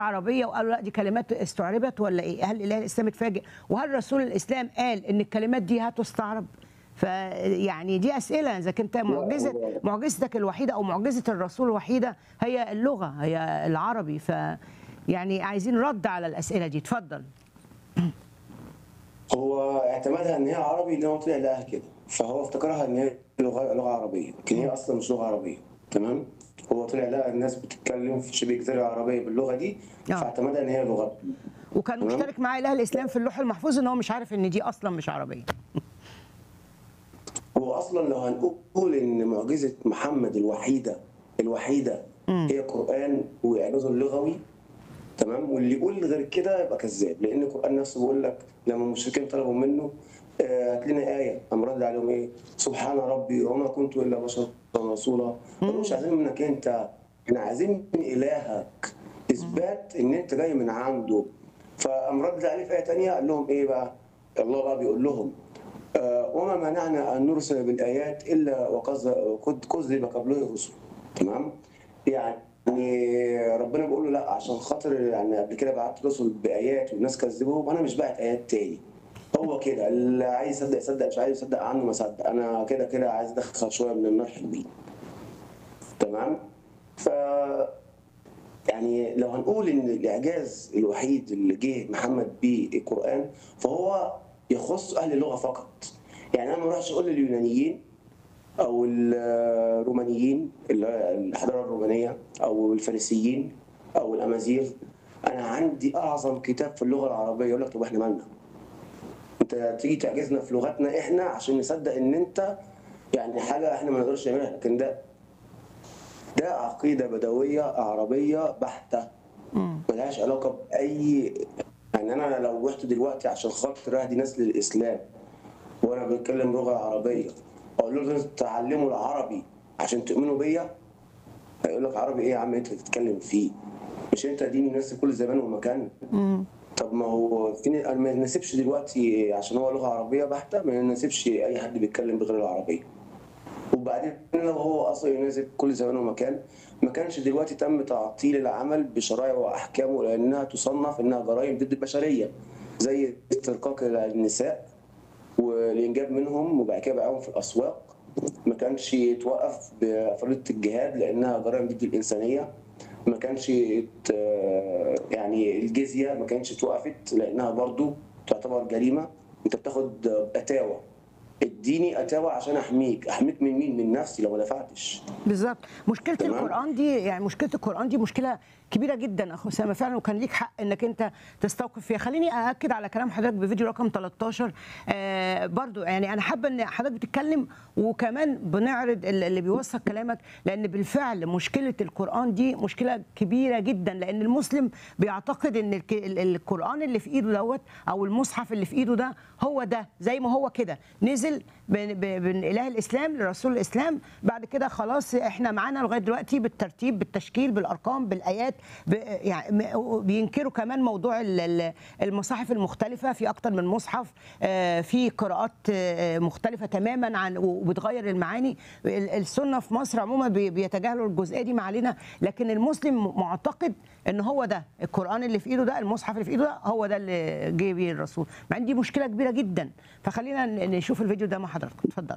عربيه وقالوا لا دي كلمات استعربت ولا ايه؟ هل الاله الاسلام اتفاجئ؟ وهل رسول الاسلام قال ان الكلمات دي هتستعرب؟ فيعني دي اسئله اذا كنت معجزه معجزتك الوحيده او معجزه الرسول الوحيده هي اللغه هي العربي ف يعني عايزين رد على الاسئله دي اتفضل هو اعتمدها ان هي عربي ان هو طلع لقاها كده فهو افتكرها ان هي لغه لغه عربيه لكن هي اصلا مش لغه عربيه تمام هو طلع لقى الناس بتتكلم في شبه جزيره العربيه باللغه دي آه. فاعتمدها ان هي لغه وكان تمام. مشترك مع اله الاسلام في اللوح المحفوظ ان هو مش عارف ان دي اصلا مش عربيه هو اصلا لو هنقول ان معجزه محمد الوحيده الوحيده هي قران واعجازه اللغوي تمام واللي يقول غير كده يبقى كذاب لان القران نفسه بيقول لك لما المشركين طلبوا منه آه، هات لنا ايه قام رد عليهم ايه سبحان ربي وما كنت الا بشرا رسولا قالوا مش عايزين منك انت احنا عايزين من الهك اثبات ان انت جاي من عنده فقام رد عليه في ايه ثانيه قال لهم ايه بقى الله بقى بيقول لهم آه، وما منعنا ان نرسل بالايات الا وقد قد كذب قبله الرسل تمام يعني ربنا بيقول له لا عشان خاطر يعني قبل كده بعت رسل بايات والناس كذبوهم وانا مش باعت ايات تاني هو كده اللي عايز يصدق يصدق مش عايز يصدق عنه ما صدق انا كده كده عايز ادخل شويه من النار حلوين تمام ف يعني لو هنقول ان الاعجاز الوحيد اللي جه محمد بيه القران فهو يخص اهل اللغه فقط يعني انا ما اروحش اقول لليونانيين او الرومانيين اللي هي الحضاره الرومانيه او الفارسيين او الامازيغ انا عندي اعظم كتاب في اللغه العربيه يقول لك طب احنا مالنا انت تيجي تعجزنا في لغتنا احنا عشان نصدق ان انت يعني حاجه احنا ما نقدرش نعملها لكن ده ده عقيده بدويه عربيه بحته ملهاش علاقه باي يعني انا لو رحت دلوقتي عشان خاطر اهدي ناس للاسلام وانا بتكلم لغه عربيه اقول له لازم تتعلموا العربي عشان تؤمنوا بيا هيقول لك عربي ايه يا عم انت بتتكلم فيه مش انت دين الناس في كل زمان ومكان طب ما هو في ن- ما يناسبش دلوقتي عشان هو لغه عربيه بحته ما يناسبش اي حد بيتكلم بغير العربيه وبعدين لو هو اصلا يناسب كل زمان ومكان ما كانش دلوقتي تم تعطيل العمل بشرائع واحكامه لانها تصنف انها جرائم ضد البشريه زي استرقاق النساء والانجاب منهم وبعد كده بيعهم في الاسواق ما كانش يتوقف بفريضه الجهاد لانها جرائم ضد الانسانيه ما كانش يت... يعني الجزيه ما كانش اتوقفت لانها برضو تعتبر جريمه انت بتاخد اتاوه اديني اتاوه عشان احميك احميك من مين من نفسي لو ما دفعتش بالظبط مشكله تمام. القران دي يعني مشكله القران دي مشكله كبيره جدا اخو اسامه فعلا وكان ليك حق انك انت تستوقف فيها خليني ااكد على كلام حضرتك بفيديو رقم 13 آه برضو يعني انا حابه ان حضرتك بتتكلم وكمان بنعرض ال- اللي بيوثق كلامك لان بالفعل مشكله القران دي مشكله كبيره جدا لان المسلم بيعتقد ان الك- ال- القران اللي في ايده دوت او المصحف اللي في ايده ده هو ده زي ما هو كده نزل من ب- من اله الاسلام لرسول الاسلام بعد كده خلاص احنا معانا لغايه دلوقتي بالترتيب بالتشكيل بالارقام بالايات ب- يعني م- بينكروا كمان موضوع ال- ال- المصاحف المختلفه في اكتر من مصحف آه، في قراءات آه، مختلفه تماما عن وبتغير المعاني ال- السنه في مصر عموما بي- بيتجاهلوا الجزئيه دي ما علينا لكن المسلم معتقد ان هو ده القران اللي في ايده ده المصحف اللي في ايده ده هو ده اللي جه بيه الرسول مع ان دي مشكله كبيره جدا فخلينا ن- نشوف الفيديو ده مع حضراتكم اتفضل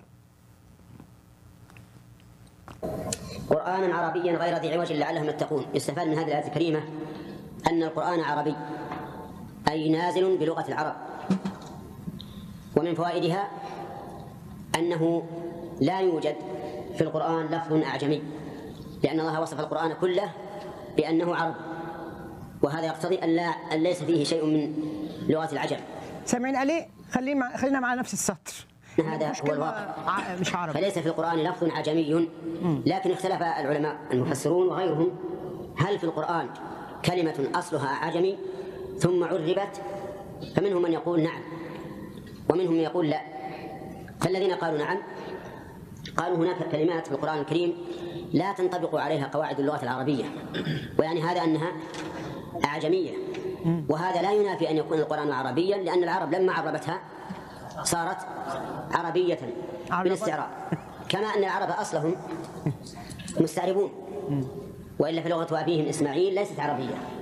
قرآنا عربيا غير ذي عوج لعلهم يتقون يستفاد من هذه الآية الكريمة أن القرآن عربي أي نازل بلغة العرب ومن فوائدها أنه لا يوجد في القرآن لفظ أعجمي لأن الله وصف القرآن كله بأنه عربي وهذا يقتضي أن, لا أن ليس فيه شيء من لغة العجم سامعين عليه خلينا مع خلينا مع نفس السطر هذا مش هو كلمة الواقع ع- مش عربي فليس في القرآن لفظ عجمي لكن اختلف العلماء المفسرون وغيرهم هل في القرآن كلمة أصلها عجمي ثم عربت فمنهم من يقول نعم ومنهم من يقول لا فالذين قالوا نعم قالوا هناك كلمات في القرآن الكريم لا تنطبق عليها قواعد اللغة العربية ويعني هذا أنها أعجمية وهذا لا ينافي أن يكون القرآن عربيا لأن العرب لما عربتها صارت عربية عربت. بالاستعراب كما أن العرب أصلهم مستعربون وإلا في لغة أبيهم إسماعيل ليست عربية